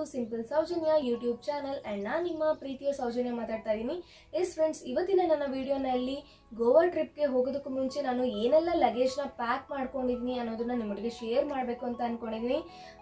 simple Soujanya YouTube channel and ನಾನು ನಿಮ್ಮ ಪ್ರೀತಿಯ ಸೌಜನ್ಯ ಮಾತಾಡ್ತಾ ಇದ್ದೀನಿ ಎಸ್ ಫ್ರೆಂಡ್ಸ್ ಇವತ್ತಿನ ನನ್ನ ವಿಡಿಯೋನಲ್ಲಿ ಗೋವಾ ಟ್ರಿಪ್ಗೆ ಹೋಗೋದಕ್ಕೂ ಮುಂಚೆ ನಾನು ಏನೆಲ್ಲ ಲಗೇಜ್ನ ಪ್ಯಾಕ್ ಮಾಡ್ಕೊಂಡಿದ್ದೀನಿ ಅನ್ನೋದನ್ನ ನಿಮ್ಮೊಟ್ಟಿಗೆ ಶೇರ್ ಮಾಡಬೇಕು ಅಂತ ಅಂದ್ಕೊಂಡಿದ್ದೀನಿ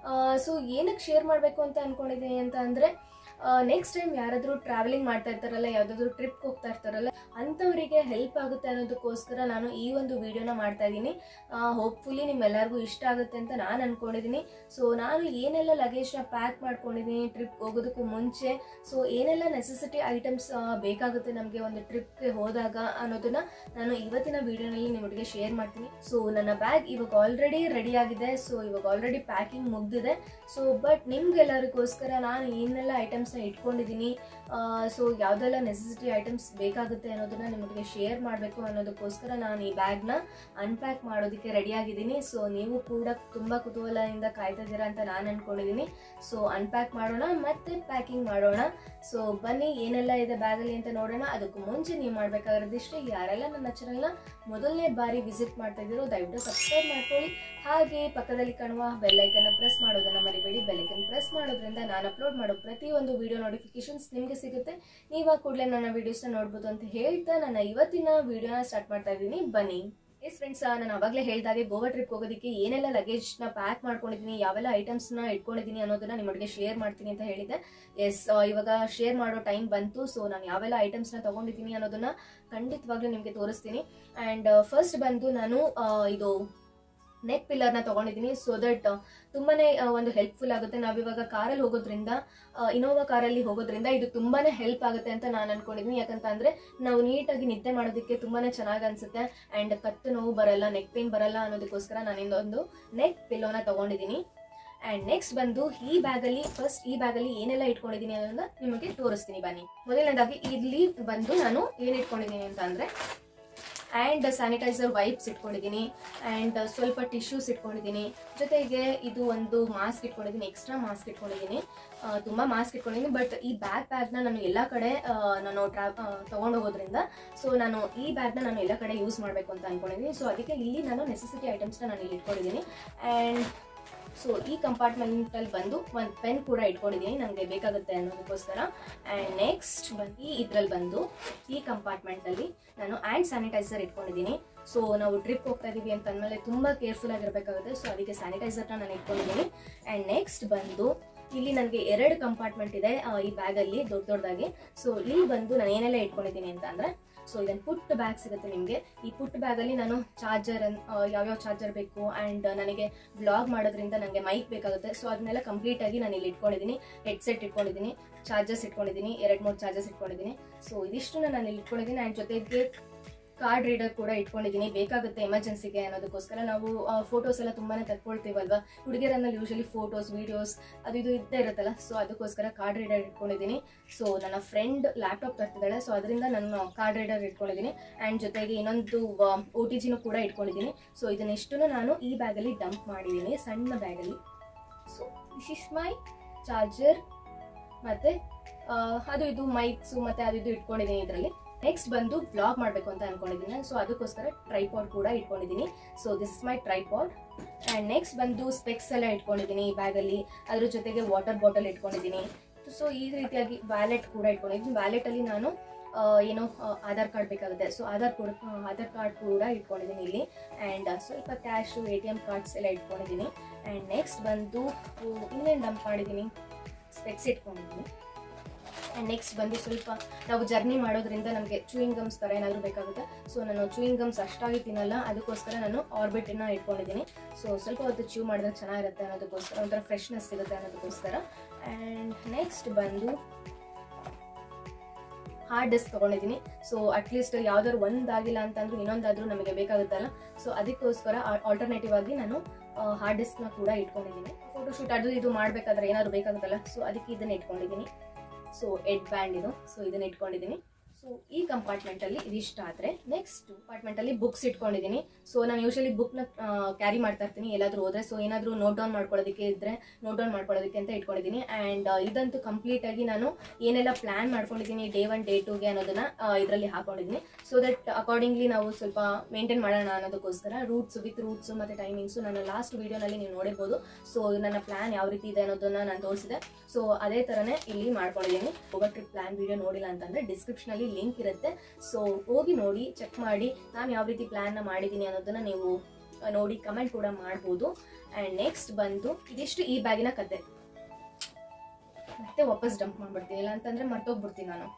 ಸೊ ಏನಕ್ಕೆ ಶೇರ್ ಮಾಡಬೇಕು ಅಂತ ಅಂದ್ಕೊಂಡಿದ್ದೀನಿ ಅಂತ ಅಂದರೆ ನೆಕ್ಸ್ಟ್ ಟೈಮ್ ಯಾರಾದರೂ ಟ್ರಾವೆಲಿಂಗ್ ಮಾಡ್ತಾ ಇರ್ತಾರಲ್ಲ ಯಾವುದಾದ್ರೂ ಟ್ರಿಪ್ಗೆ ಹೋಗ್ತಾ ಇರ್ತಾರಲ್ಲ ಅಂಥವರಿಗೆ ಹೆಲ್ಪ್ ಆಗುತ್ತೆ ಅನ್ನೋದಕ್ಕೋಸ್ಕರ ನಾನು ಈ ಒಂದು ವಿಡಿಯೋನ ಮಾಡ್ತಾ ಇದ್ದೀನಿ ಹೋಪ್ಫುಲಿ ನಿಮ್ಮೆಲ್ಲರಿಗೂ ಇಷ್ಟ ಆಗುತ್ತೆ ಅಂತ ನಾನು ಅಂದ್ಕೊಂಡಿದ್ದೀನಿ ಸೊ ನಾನು ಏನೆಲ್ಲ ಲಗೇಜ್ನ ಪ್ಯಾಕ್ ಮಾಡ್ಕೊಂಡಿದ್ದೀನಿ ಟ್ರಿಪ್ ಹೋಗೋದಕ್ಕೂ ಮುಂಚೆ ಸೊ ಏನೆಲ್ಲ ನೆಸೆಸಿಟಿ ಐಟಮ್ಸ್ ಬೇಕಾಗುತ್ತೆ ನಮಗೆ ಒಂದು ಟ್ರಿಪ್ಗೆ ಹೋದಾಗ ಅನ್ನೋದನ್ನ ನಾನು ಇವತ್ತಿನ ವಿಡಿಯೋನಲ್ಲಿ ನಿಮಗೆ ಶೇರ್ ಮಾಡ್ತೀನಿ ಸೊ ನನ್ನ ಬ್ಯಾಗ್ ಇವಾಗ ಆಲ್ರೆಡಿ ರೆಡಿ ಆಗಿದೆ ಸೊ ಇವಾಗ ಆಲ್ರೆಡಿ ಪ್ಯಾಕಿಂಗ್ ಮುಗ್ದಿದೆ ಸೊ ಬಟ್ ನಿಮ್ಗೆಲ್ಲರಿಗೋಸ್ಕರ ನಾನು ಏನೆಲ್ಲ ಐಟಮ್ಸ್ನ ಇಟ್ಕೊಂಡಿದ್ದೀನಿ ಸೊ ಯಾವುದೆಲ್ಲ ನೆಸೆಸಿಟಿ ಐಟಮ್ಸ್ ಬೇಕಾಗುತ್ತೆ ಅನ್ನೋದನ್ನ ನಿಮಗೆ ಶೇರ್ ಮಾಡಬೇಕು ಅನ್ನೋದಕ್ಕೋಸ್ಕರ ನಾನು ಈ ಬ್ಯಾಗ್ನ ಅನ್ಪ್ಯಾಕ್ ಮಾಡೋದಕ್ಕೆ ರೆಡಿ ಆಗಿದ್ದೀನಿ ಸೊ ನೀವು ಕೂಡ ತುಂಬ ಕುತೂಹಲದಿಂದ ಕಾಯ್ತಾ ಇದ್ದೀರಾ ಅಂತ ನಾನು ಅನ್ಕೊಂಡಿದ್ದೀನಿ ಸೊ ಅನ್ಪ್ಯಾಕ್ ಮಾಡೋಣ ಮತ್ತೆ ಪ್ಯಾಕಿಂಗ್ ಮಾಡೋಣ ಸೊ ಬನ್ನಿ ಏನೆಲ್ಲ ಇದೆ ಬ್ಯಾಗಲ್ಲಿ ಅಂತ ನೋಡೋಣ ಅದಕ್ಕೂ ಮುಂಚೆ ನೀವು ಮಾಡಬೇಕಾಗಿರೋದಿಷ್ಟೇ ಯಾರೆಲ್ಲ ನನ್ನ ಚಾನಲ್ನ ಮೊದಲನೇ ಬಾರಿ ವಿಸಿಟ್ ಮಾಡ್ತಾ ಇದ್ದೀರೋ ದಯವಿಟ್ಟು ಸಬ್ಸ್ಕ್ರೈಬ್ ಮಾಡ್ಕೊಳ್ಳಿ ಹಾಗೆ ಪಕ್ಕದಲ್ಲಿ ಕಾಣುವ ಬೆಲ್ಲೈಕನ್ನ ಪ್ರೆಸ್ ಮಾಡೋದನ್ನ ಮರಿಬೇಡಿ ಬೆಲ್ಲೈಕನ್ ಪ್ರೆಸ್ ಮಾಡೋದ್ರಿಂದ ನಾನು ಅಪ್ಲೋಡ್ ಮಾಡೋ ಪ್ರತಿಯೊಂದು ವಿಡಿಯೋ ನೋಟಿಫಿಕೇಶನ್ಸ್ ನಿಮಗೆ ಸಿಗುತ್ತೆ ನೀವು ಕೂಡಲೇ ನನ್ನ ವಿಡಿಯೋಸ್ನ ನೋಡ್ಬೋದು ಅಂತ ಹೇಳ್ತಾ ನನ್ನ ಇವತ್ತಿನ ವಿಡಿಯೋನ ಸ್ಟಾರ್ಟ್ ಮಾಡ್ತಾ ಇದ್ದೀನಿ ಬನ್ನಿ ಎಸ್ ಫ್ರೆಂಡ್ಸ್ ನಾನು ಅವಾಗಲೇ ಹೇಳಿದಾಗೆ ಗೋವಾ ಟ್ರಿಪ್ ಹೋಗೋದಕ್ಕೆ ಏನೆಲ್ಲ ಲಗೇಜ್ನ ಪ್ಯಾಕ್ ಮಾಡ್ಕೊಂಡಿದ್ದೀನಿ ಯಾವೆಲ್ಲ ಐಟಮ್ಸ್ನ ಇಟ್ಕೊಂಡಿದ್ದೀನಿ ಅನ್ನೋದನ್ನ ನಿಮ್ಮೊಟ್ಟಿಗೆ ಶೇರ್ ಮಾಡ್ತೀನಿ ಅಂತ ಹೇಳಿದೆ ಎಸ್ ಇವಾಗ ಶೇರ್ ಮಾಡೋ ಟೈಮ್ ಬಂತು ಸೊ ನಾನು ಯಾವೆಲ್ಲ ಐಟಮ್ಸ್ನ ತೊಗೊಂಡಿದ್ದೀನಿ ಅನ್ನೋದನ್ನ ಖಂಡಿತವಾಗ್ಲೂ ನಿಮಗೆ ತೋರಿಸ್ತೀನಿ ಆ್ಯಂಡ್ ಫಸ್ಟ್ ಬಂದು ನಾನು ಆ, ಇದು ನೆಕ್ ಪಿಲ್ಲರ್ನ ತೊಗೊಂಡಿದ್ದೀನಿ ಸೊ ದಟ್ ತುಂಬಾನೇ ಆ, ಒಂದು ಹೆಲ್ಪ್ಫುಲ್ ಆಗುತ್ತೆ ನಾವಿವಾಗ ಕಾರಲ್ಲಿ ಹೋಗೋದ್ರಿಂದ ಇನೋವಾ ಕಾರಲ್ಲಿ ಹೋಗೋದ್ರಿಂದ ಇದು ತುಂಬಾನೇ ಹೆಲ್ಪ್ ಆಗುತ್ತೆ ಅಂತ ನಾನು ಅನ್ಕೊಂಡಿದ್ದೀನಿ ಯಾಕಂತ ಅಂದ್ರೆ ನಾವು ನೀಟಾಗಿ ನಿದ್ದೆ ಮಾಡೋದಕ್ಕೆ ತುಂಬಾನೇ ಚೆನ್ನಾಗಿ ಅನ್ಸುತ್ತೆ ಆ್ಯಂಡ್ ಕತ್ತು ನೋವು ಬರಲ್ಲ ನೆಕ್ ಪೇನ್ ಬರಲ್ಲ ಅನ್ನೋದಕ್ಕೋಸ್ಕರ ನಾನು ಇನ್ನೊಂದು ನೆಕ್ ಪಿಲ್ಲೋನ ತೊಗೊಂಡಿದ್ದೀನಿ ಆ್ಯಂಡ್ ನೆಕ್ಸ್ಟ್ ಬಂದು ಈ ಬ್ಯಾಗಲ್ಲಿ ಫಸ್ಟ್ ಈ ಬ್ಯಾಗಲ್ಲಿ ಏನೆಲ್ಲ ಇಟ್ಕೊಂಡಿದ್ದೀನಿ ಅನ್ನೋದನ್ನ ನಿಮಗೆ ತೋರಿಸ್ತೀನಿ ಬನ್ನಿ ಮೊದಲನೇದಾಗಿ ಇಲ್ಲಿ ಬಂದು ನಾನು ಏನು ಇಟ್ಕೊಂಡಿದ್ದೀನಿ ಅಂತ ಅಂದರೆ ಆ್ಯಂಡ್ ಸ್ಯಾನಿಟೈಸರ್ ವೈಪ್ಸ್ ಇಟ್ಕೊಂಡಿದ್ದೀನಿ ಆ್ಯಂಡ್ ಸ್ವಲ್ಪ ಟಿಶ್ಯೂಸ್ ಇಟ್ಕೊಂಡಿದ್ದೀನಿ ಜೊತೆಗೆ ಇದು ಒಂದು ಮಾಸ್ಕ್ ಇಟ್ಕೊಂಡಿದ್ದೀನಿ ಎಕ್ಸ್ಟ್ರಾ ಮಾಸ್ಕ್ ಇಟ್ಕೊಂಡಿದ್ದೀನಿ ಆ, ತುಂಬ ಮಾಸ್ಕ್ ಇಟ್ಕೊಂಡಿದ್ದೀನಿ ಬಟ್ ಈ ಬ್ಯಾಗ್ ಬ್ಯಾಗ್ನ ನಾನು ಎಲ್ಲ ಕಡೆ ಆ, ನಾನು ಟ್ರಾ ತೊಗೊಂಡು ಹೋಗೋದ್ರಿಂದ ಸೊ ನಾನು ಈ ಬ್ಯಾಗ್ನ ನಾನು ಎಲ್ಲ ಕಡೆ ಯೂಸ್ ಮಾಡಬೇಕು ಅಂತ ಅಂದ್ಕೊಂಡಿದ್ದೀನಿ ಸೊ ಅದಕ್ಕೆ ಇಲ್ಲಿ ನಾನು ನೆಸೆಸಿಟಿ ಐಟಮ್ಸ್ನ ನಾನು ಇಲ್ಲಿ ಇಟ್ಕೊಂಡಿದ್ದೀನಿ ಆ್ಯಂಡ್ ಸೊ ಈ ಕಂಪಾರ್ಟ್ಮೆಂಟಲ್ಲಿ ಬಂದು ಒಂದು ಪೆನ್ ಕೂಡ ಇಟ್ಕೊಂಡಿದ್ದೀನಿ ನನಗೆ ಬೇಕಾಗುತ್ತೆ ಅನ್ನೋದಕ್ಕೋಸ್ಕರ ಆ್ಯಂಡ್ ನೆಕ್ಸ್ಟ್ ಬಂದು ಇದರಲ್ಲಿ ಬಂದು ಈ ಕಂಪಾರ್ಟ್ಮೆಂಟಲ್ಲಿ ನಾನು ಹ್ಯಾಂಡ್ ಸ್ಯಾನಿಟೈಸರ್ ಇಟ್ಕೊಂಡಿದ್ದೀನಿ ಸೊ ನಾವು ಟ್ರಿಪ್ ಹೋಗ್ತಾ ಇದೀವಿ ಅಂತ ಅಂದಮೇಲೆ ತುಂಬ ಕೇರ್ಫುಲ್ ಆಗಿರಬೇಕಾಗುತ್ತೆ ಸೊ ಅದಕ್ಕೆ ಸ್ಯಾನಿಟೈಸರ್ನ ನಾನು ಇಟ್ಕೊಂಡಿದ್ದೀನಿ ಆ್ಯಂಡ್ ನೆಕ್ಸ್ಟ್ ಬಂದು ಇಲ್ಲಿ ನನಗೆ ಎರಡು ಕಂಪಾರ್ಟ್ಮೆಂಟ್ ಇದೆ ಆ, ಈ ಬ್ಯಾಗಲ್ಲಿ ದೊಡ್ಡ ದೊಡ್ಡದಾಗಿ ಸೊ ಇಲ್ಲಿ ಬಂದು ನಾನು ಏನೆಲ್ಲ ಇಟ್ಕೊಂಡಿದ್ದೀನಿ ಅಂತ ಅಂದರೆ ಸೊ ಇದನ್ನು ಪುಟ್ ಬ್ಯಾಗ್ ಸಿಗುತ್ತೆ ನಿಮಗೆ ಈ ಪುಟ್ ಬ್ಯಾಗಲ್ಲಿ ನಾನು ಚಾರ್ಜರ್ ಯಾವ್ಯಾವ ಚಾರ್ಜರ್ ಬೇಕು ಆ್ಯಂಡ್ ನನಗೆ ಬ್ಲಾಗ್ ಮಾಡೋದ್ರಿಂದ ನನಗೆ ಮೈಕ್ ಬೇಕಾಗುತ್ತೆ ಸೊ ಅದನ್ನೆಲ್ಲ ಕಂಪ್ಲೀಟಾಗಿ ನಾನು ಇಲ್ಲಿ ಇಟ್ಕೊಂಡಿದ್ದೀನಿ ಹೆಡ್ಸೆಟ್ ಇಟ್ಕೊಂಡಿದ್ದೀನಿ ಚಾರ್ಜರ್ಸ್ ಇಟ್ಕೊಂಡಿದ್ದೀನಿ ಎರಡು ಮೂರು ಚಾರ್ಜರ್ಸ್ ಇಟ್ಕೊಂಡಿದ್ದೀನಿ ಸೊ ಇದಿಷ್ಟನ್ನ ನಾನು ಇಲ್ಲಿ ಇಟ್ಕೊಂಡಿದ್ದೀನಿ ಆ್ಯಂಡ್ ಜೊತೆಗೆ ಕಾರ್ಡ್ ರೀಡರ್ ಕೂಡ ಇಟ್ಕೊಂಡಿದ್ದೀನಿ ಬೇಕಾಗುತ್ತೆ ಎಮರ್ಜೆನ್ಸಿಗೆ ಅನ್ನೋದಕ್ಕೋಸ್ಕರ ನಾವು ಫೋಟೋಸ್ ಎಲ್ಲ ತುಂಬಾನೇ ತಕ್ಕೊಳ್ತೀವಲ್ವಾ ಹುಡುಗಿಯರಲ್ಲಿ ಯೂಶಲಿ ಫೋಟೋಸ್ ವೀಡಿಯೋಸ್ ಅದು ಇದು ಇದ್ದೇ ಇರುತ್ತಲ್ಲ ಸೊ ಅದಕ್ಕೋಸ್ಕರ ಕಾರ್ಡ್ ರೀಡರ್ ಇಟ್ಕೊಂಡಿದ್ದೀನಿ ಸೊ ನನ್ನ ಫ್ರೆಂಡ್ ಲ್ಯಾಪ್ಟಾಪ್ ತರ್ತಿದ್ದಾಳೆ ಸೊ ಅದರಿಂದ ನಾನು ಕಾರ್ಡ್ ರೀಡರ್ ಇಟ್ಕೊಂಡಿದ್ದೀನಿ ಆ್ಯಂಡ್ ಜೊತೆಗೆ ಇನ್ನೊಂದು ಒ ಟಿ ಜಿನೂ ಕೂಡ ಇಟ್ಕೊಂಡಿದ್ದೀನಿ ಸೊ ಇದನ್ನೆಷ್ಟನ್ನು ನಾನು ಈ ಬ್ಯಾಗಲ್ಲಿ ಡಂಪ್ ಮಾಡಿದ್ದೀನಿ ಸಣ್ಣ ಬ್ಯಾಗಲ್ಲಿ so this is my charger ಮತ್ತು ಅದು ಇದು ಮೈಕ್ಸು ಮತ್ತು ಅದು ಇದು ಇಟ್ಕೊಂಡಿದ್ದೀನಿ ಇದರಲ್ಲಿ ನೆಕ್ಸ್ಟ್ ಬಂದು ಬ್ಲಾಗ್ ಮಾಡಬೇಕು ಅಂತ ಅನ್ಕೊಂಡಿದ್ದೀನಿ ಸೊ ಅದಕ್ಕೋಸ್ಕರ ಟ್ರೈಪಾಡ್ ಕೂಡ ಇಟ್ಕೊಂಡಿದ್ದೀನಿ so this my tripod and next ಬಂದು ಸ್ಪೆಕ್ಸ್ ಎಲ್ಲ ಇಟ್ಕೊಂಡಿದ್ದೀನಿ ಈ ಬ್ಯಾಗಲ್ಲಿ ಅದ್ರ ಜೊತೆಗೆ ವಾಟರ್ ಬಾಟಲ್ ಇಟ್ಕೊಂಡಿದ್ದೀನಿ ಸೊ ಈ ರೀತಿಯಾಗಿ ವ್ಯಾಲೆಟ್ ಕೂಡ ಇಟ್ಕೊಂಡಿದ್ದೀನಿ ವ್ಯಾಲೆಟಲ್ಲಿ ನಾನು ಆ, ಏನೋ ಆ, ಆಧಾರ್ ಕಾರ್ಡ್ ಬೇಕಾಗುತ್ತೆ ಸೊ ಆಧಾರ್ ಕೂಡ ಆಧಾರ್ ಕಾರ್ಡ್ ಕೂಡ ಇಟ್ಕೊಂಡಿದ್ದೀನಿ ಇಲ್ಲಿ ಆ್ಯಂಡ್ ಸ್ವಲ್ಪ cash A T M cards ಎಲ್ಲ ಇಟ್ಕೊಂಡಿದ್ದೀನಿ ಆ್ಯಂಡ್ ನೆಕ್ಸ್ಟ್ ಬಂದು ಇನ್ನೇನು ಡಂಪ್ ಮಾಡಿದ್ದೀನಿ ಸ್ಪೆಕ್ಸ್ ಇಟ್ಕೊಂಡಿದ್ದೀನಿ ಆ್ಯಂಡ್ ನೆಕ್ಸ್ಟ್ ಬಂದು ಸ್ವಲ್ಪ ನಾವು ಜರ್ನಿ ಮಾಡೋದ್ರಿಂದ ನಮಗೆ ಚೂಯಿಂಗ್ ಗಮ್ಸ್ ಥರ ಏನಾದರೂ ಬೇಕಾಗುತ್ತೆ ಸೊ ನಾನು ಚೂಯಿಂಗ್ ಗಮ್ಸ್ ಅಷ್ಟಾಗಿ ತಿನ್ನಲ್ಲ ಅದಕ್ಕೋಸ್ಕರ ನಾನು ಆರ್ಬಿಟನ್ನ ಇಟ್ಕೊಂಡಿದ್ದೀನಿ ಸೊ ಸ್ವಲ್ಪ ಹೊತ್ತು ಚೂ ಮಾಡಿದ್ರೆ ಚೆನ್ನಾಗಿರುತ್ತೆ ಅನ್ನೋದಕ್ಕೋಸ್ಕರ ಒಂಥರ ಫ್ರೆಶ್ನೆಸ್ ಸಿಗುತ್ತೆ ಅನ್ನೋದಕ್ಕೋಸ್ಕರ ಆ್ಯಂಡ್ ನೆಕ್ಸ್ಟ್ ಬಂದು ಹಾರ್ಡ್ ಡಿಸ್ಕ್ ತೊಗೊಂಡಿದ್ದೀನಿ ಸೊ ಅಟ್ಲೀಸ್ಟ್ ಯಾವ್ದಾದ್ರು ಒಂದಾಗಿಲ್ಲ ಅಂತಂದ್ರೂ ಇನ್ನೊಂದಾದ್ರೂ ನಮಗೆ ಬೇಕಾಗುತ್ತಲ್ಲ ಸೊ ಅದಕ್ಕೋಸ್ಕರ ಆಲ್ಟರ್ನೇಟಿವ್ ಆಗಿ ನಾನು ಹಾರ್ಡ್ ಡಿಸ್ಕ್ನ ಕೂಡ ಇಟ್ಕೊಂಡಿದ್ದೀನಿ ಫೋಟೋಶೂಟ್ ಅದು ಇದು ಮಾಡಬೇಕಾದ್ರೆ ಏನಾದ್ರು ಬೇಕಾಗುತ್ತಲ್ಲ ಸೊ ಅದಕ್ಕೆ ಇದನ್ನ ಇಟ್ಕೊಂಡಿದ್ದೀನಿ ಸೊ ಎಡ್ ಬ್ಯಾಂಡ್ ಇದು ಸೊ ಇದನ್ನ ಇಟ್ಕೊಂಡಿದ್ದೀನಿ ಸೊ ಈ ಕಂಪಾರ್ಟ್ಮೆಂಟ್ ಅಲ್ಲಿ ಇದಿಷ್ಟ ಆದ್ರೆ ನೆಕ್ಸ್ಟ್ ಕಂಪಾರ್ಟ್ಮೆಂಟ್ ಅಲ್ಲಿ ಬುಕ್ಸ್ ಇಟ್ಕೊಂಡಿದ್ದೀನಿ ಸೊ ನಾನು ಯೂಶಲಿ ಬುಕ್ ನ ಕ್ಯಾರಿ ಮಾಡ್ತಾ ಇರ್ತೀನಿ ಎಲ್ಲಾದ್ರೂ ಹೋದ್ರೆ ಸೊ ಏನಾದ್ರೂ ನೋಟ್ ಡೌನ್ ಮಾಡ್ಕೊಳ್ಳೋದಕ್ಕೆ ಇದ್ರೆ ನೋಟ್ ಡೌನ್ ಮಾಡ್ಕೊಳ್ಳೋದಕ್ಕೆ ಅಂತ ಇಟ್ಕೊಂಡಿದ್ದೀನಿ ಅಂಡ್ ಇದಂತೂ ಕಂಪ್ಲೀಟ್ ಆಗಿ ನಾನು ಏನೆಲ್ಲ ಪ್ಲಾನ್ ಮಾಡ್ಕೊಂಡಿದ್ದೀನಿ ಡೇ ಒನ್ ಡೇ ಟೂಗೆ ಅನ್ನೋದನ್ನ ಇದರಲ್ಲಿ ಹಾಕೊಂಡಿದ್ದೀನಿ ಸೊ ದಟ್ ಅಕಾರ್ಡಿಂಗ್ಲಿ ನಾವು ಸ್ವಲ್ಪ ಮೇಂಟೈನ್ ಮಾಡೋಣ ಅನ್ನೋದಕ್ಕೋಸ್ಕರ ರೂಟ್ಸ್ ವಿತ್ ರೂಟ್ಸ್ ಮತ್ತೆ ಟೈಮಿಂಗ್ಸ್ ನಾನು ಲಾಸ್ಟ್ ವಿಡಿಯೋನಲ್ಲಿ ನೀವು ನೋಡಿರ್ಬೋದು ಸೊ ನನ್ನ ಪ್ಲಾನ್ ಯಾವ ರೀತಿ ಇದೆ ಅನ್ನೋದನ್ನ ನಾನು ತೋರಿಸಿದೆ ಸೊ ಅದೇ ತರನೇ ಇಲ್ಲಿ ಮಾಡ್ಕೊಂಡಿದ್ದೀನಿ ಗೋವಾ ಟ್ರಿಪ್ ಪ್ಲಾನ್ ವಿಡಿಯೋ ನೋಡಿಲ್ಲ ಅಂತಂದ್ರೆ ಡಿಸ್ಕ್ರಿಪ್ಷನ್ ಅಲ್ಲಿ ಲಿಂಕ್ ಇರುತ್ತೆ ಸೊ ಹೋಗಿ ನೋಡಿ ಚೆಕ್ ಮಾಡಿ ನಾನು ಯಾವ ರೀತಿ ಪ್ಲಾನ್ ನ ಮಾಡಿದ್ದೀನಿ ಅನ್ನೋದನ್ನ ನೀವು ಆ, ನೋಡಿ ಕಮೆಂಟ್ ಕೂಡ ಮಾಡ್ಬೋದು ಅಂಡ್ ನೆಕ್ಸ್ಟ್ ಬಂದು ಇದಿಷ್ಟು ಈ ಬ್ಯಾಗಿನ ಕತೆ ಮತ್ತೆ ವಾಪಸ್ ಡಂಪ್ ಮಾಡ್ಬಿಡ್ತೀನಿ ಇಲ್ಲ ಅಂತಂದ್ರೆ ಮರ್ತೋಗ್ಬಿಡ್ತೀನಿ ನಾನು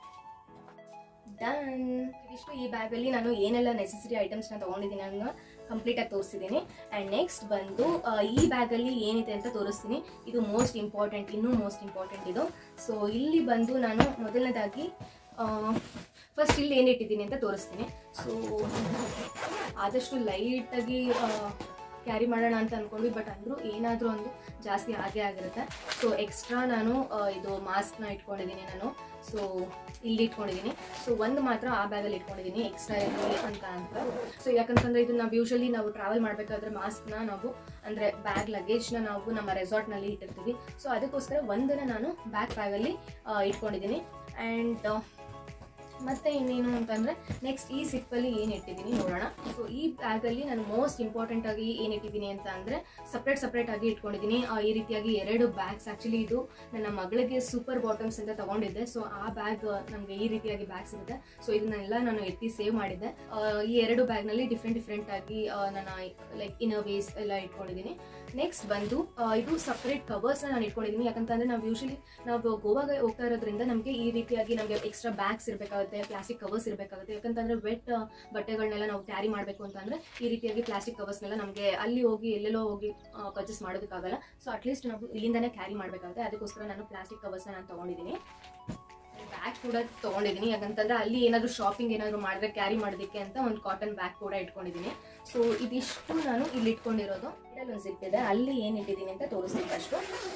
ಡನ್ ಇದಿಷ್ಟು ಈ ಬ್ಯಾಗಲ್ಲಿ ನಾನು ಏನೆಲ್ಲ ನೆಸೆಸರಿ ಐಟಮ್ಸ್ನ ತೊಗೊಂಡಿದ್ದೀನಿ ಅನ್ನೋ ಕಂಪ್ಲೀಟಾಗಿ ತೋರಿಸಿದ್ದೀನಿ ಆ್ಯಂಡ್ ನೆಕ್ಸ್ಟ್ ಬಂದು ಆ, ಈ ಬ್ಯಾಗಲ್ಲಿ ಏನಿದೆ ಅಂತ ತೋರಿಸ್ತೀನಿ ಇದು ಮೋಸ್ಟ್ ಇಂಪಾರ್ಟೆಂಟ್ ಇನ್ನೂ ಮೋಸ್ಟ್ ಇಂಪಾರ್ಟೆಂಟ್ ಇದು ಸೊ ಇಲ್ಲಿ ಬಂದು ನಾನು ಮೊದಲನೇದಾಗಿ ಫಸ್ಟ್ ಇಲ್ಲಿ ಏನು ಇಟ್ಟಿದ್ದೀನಿ ಅಂತ ತೋರಿಸ್ತೀನಿ ಸೊ ಆದಷ್ಟು ಲೈಟಾಗಿ ಕ್ಯಾರಿ ಮಾಡೋಣ ಅಂತ ಅನ್ಕೊಂಡ್ವಿ ಬಟ್ ಅಂದರೂ ಏನಾದರೂ ಒಂದು ಜಾಸ್ತಿ ಆಗೇ ಆಗಿರುತ್ತೆ ಸೊ ಎಕ್ಸ್ಟ್ರಾ ನಾನು ಆ, ಇದು ಮಾಸ್ಕ್ನ ಇಟ್ಕೊಂಡಿದ್ದೀನಿ ನಾನು ಸೊ ಇಲ್ಲಿ ಇಟ್ಕೊಂಡಿದ್ದೀನಿ ಸೊ ಒಂದು ಮಾತ್ರ ಆ ಬ್ಯಾಗಲ್ಲಿ ಇಟ್ಕೊಂಡಿದ್ದೀನಿ ಎಕ್ಸ್ಟ್ರಾ ಇರಲಿ ಅಂತ ಅಂತ ಸೊ ಯಾಕಂತಂದ್ರೆ ಇದು ನಾವು ಯೂಶಲಿ ನಾವು ಟ್ರಾವೆಲ್ ಮಾಡಬೇಕಾದ್ರೆ ಮಾಸ್ಕ್ನ ನಾವು ಅಂದರೆ ಬ್ಯಾಗ್ ಲಗೇಜ್ನ ನಾವು ನಮ್ಮ ರೆಸಾರ್ಟ್ನಲ್ಲಿ ಇಟ್ಟಿರ್ತೀವಿ ಸೊ ಅದಕ್ಕೋಸ್ಕರ ಒಂದನ್ನು ನಾನು ಬ್ಯಾಗ್ ಬ್ಯಾಗಲ್ಲಿ ಇಟ್ಕೊಂಡಿದ್ದೀನಿ ಆ್ಯಂಡ್ ಮತ್ತೆ ಇನ್ನೇನು ಅಂತಂದ್ರೆ ನೆಕ್ಸ್ಟ್ ಈ ಸಿಪ್ಪಲ್ಲಿ ಏನು ಇಟ್ಟಿದ್ದೀನಿ ನೋಡೋಣ ಸೊ ಈ ಬ್ಯಾಗಲ್ಲಿ ನಾನು ಮೋಸ್ಟ್ ಇಂಪಾರ್ಟೆಂಟ್ ಆಗಿ ಏನು ಇಟ್ಟಿದ್ದೀನಿ ಅಂತ ಅಂದ್ರೆ ಸಪ್ರೇಟ್ ಸಪ್ರೇಟ್ ಆಗಿ ಇಟ್ಕೊಂಡಿದ್ದೀನಿ ಆ, ಈ ರೀತಿಯಾಗಿ ಎರಡು ಬ್ಯಾಗ್ಸ್ ಆಕ್ಚುಲಿ ಇದು ನನ್ನ ಮಗಳಿಗೆ ಸೂಪರ್ ಬಾಟಮ್ಸ್ ಅಂತ ತಗೊಂಡಿದ್ದೆ ಸೊ ಆ ಬ್ಯಾಗ್ ನಮಗೆ ಈ ರೀತಿಯಾಗಿ ಬ್ಯಾಗ್ ಸಿಗುತ್ತೆ ಸೊ ಇದನ್ನೆಲ್ಲ ನಾನು ಎತ್ತಿ ಸೇವ್ ಮಾಡಿದ್ದೆ ಆ, ಈ ಎರಡು ಬ್ಯಾಗ್ನಲ್ಲಿ ಡಿಫ್ರೆಂಟ್ ಡಿಫ್ರೆಂಟ್ ಆಗಿ ಆ, ನನ್ನ ಲೈಕ್ ಇನ್ನರ್ ವೇಸ್ ಎಲ್ಲ ಇಟ್ಕೊಂಡಿದ್ದೀನಿ ನೆಕ್ಸ್ಟ್ ಬಂದು ಆ, ಇದು ಸಪ್ರೇಟ್ ಕವರ್ಸ್ನ ನಾನು ಇಟ್ಕೊಂಡಿದ್ದೀನಿ ಯಾಕಂತಂದ್ರೆ ನಾವು ಯೂಶಲಿ ನಾವು ಗೋವಾಗೆ ಹೋಗ್ತಾ ಇರೋದ್ರಿಂದ ನಮಗೆ ಈ ರೀತಿಯಾಗಿ ನಮಗೆ ಎಕ್ಸ್ಟ್ರಾ ಬ್ಯಾಗ್ಸ್ ಇರಬೇಕಾಗುತ್ತೆ ಪ್ಲಾಸ್ಟಿಕ್ ಕವರ್ಸ್ ಇರಬೇಕಾಗುತ್ತೆ ಯಾಕಂತಂದ್ರೆ ವೆಟ್ ಬಟ್ಟೆಗಳನ್ನೆಲ್ಲ ನಾವು ಕ್ಯಾರಿ ಮಾಡಬೇಕು ಅಂತಂದ್ರೆ ಈ ರೀತಿಯಾಗಿ ಪ್ಲಾಸ್ಟಿಕ್ ಕವರ್ಸ್ನೆಲ್ಲ ನಮಗೆ ಅಲ್ಲಿ ಹೋಗಿ ಎಲ್ಲೆಲ್ಲೋ ಹೋಗಿ ಪರ್ಚೇಸ್ ಮಾಡೋದಕ್ಕಾಗಲ್ಲ ಸೊ ಅಟ್ಲೀಸ್ಟ್ ನಾವು ಇಲ್ಲಿಂದಾನೇ ಕ್ಯಾರಿ ಮಾಡಬೇಕಾಗುತ್ತೆ ಅದಕ್ಕೋಸ್ಕರ ನಾನು ಪ್ಲಾಸ್ಟಿಕ್ ಕವರ್ಸ್ನ ನಾನು ತೊಗೊಂಡಿದ್ದೀನಿ ಬ್ಯಾಗ್ ಕೂಡ ತೊಗೊಂಡಿದ್ದೀನಿ ಯಾಕಂತಂದ್ರೆ ಅಲ್ಲಿ ಏನಾದರೂ ಶಾಪಿಂಗ್ ಏನಾದರೂ ಮಾಡಿದ್ರೆ ಕ್ಯಾರಿ ಮಾಡೋದಕ್ಕೆ ಅಂತ ಒಂದು ಕಾಟನ್ ಬ್ಯಾಗ್ ಕೂಡ ಇಟ್ಕೊಂಡಿದ್ದೀನಿ ಸೊ ಇದಿಷ್ಟು ನಾನು ಇಲ್ಲಿ ಇಟ್ಕೊಂಡಿರೋದು ಇದರಲ್ಲಿ ಒಂದು ಜಿಪ್ ಇದೆ ಅಲ್ಲಿ ಏನು ಇಟ್ಟಿದ್ದೀನಿ ಅಂತ ತೋರಿಸ್ತೀನಿ ಫಸ್ಟು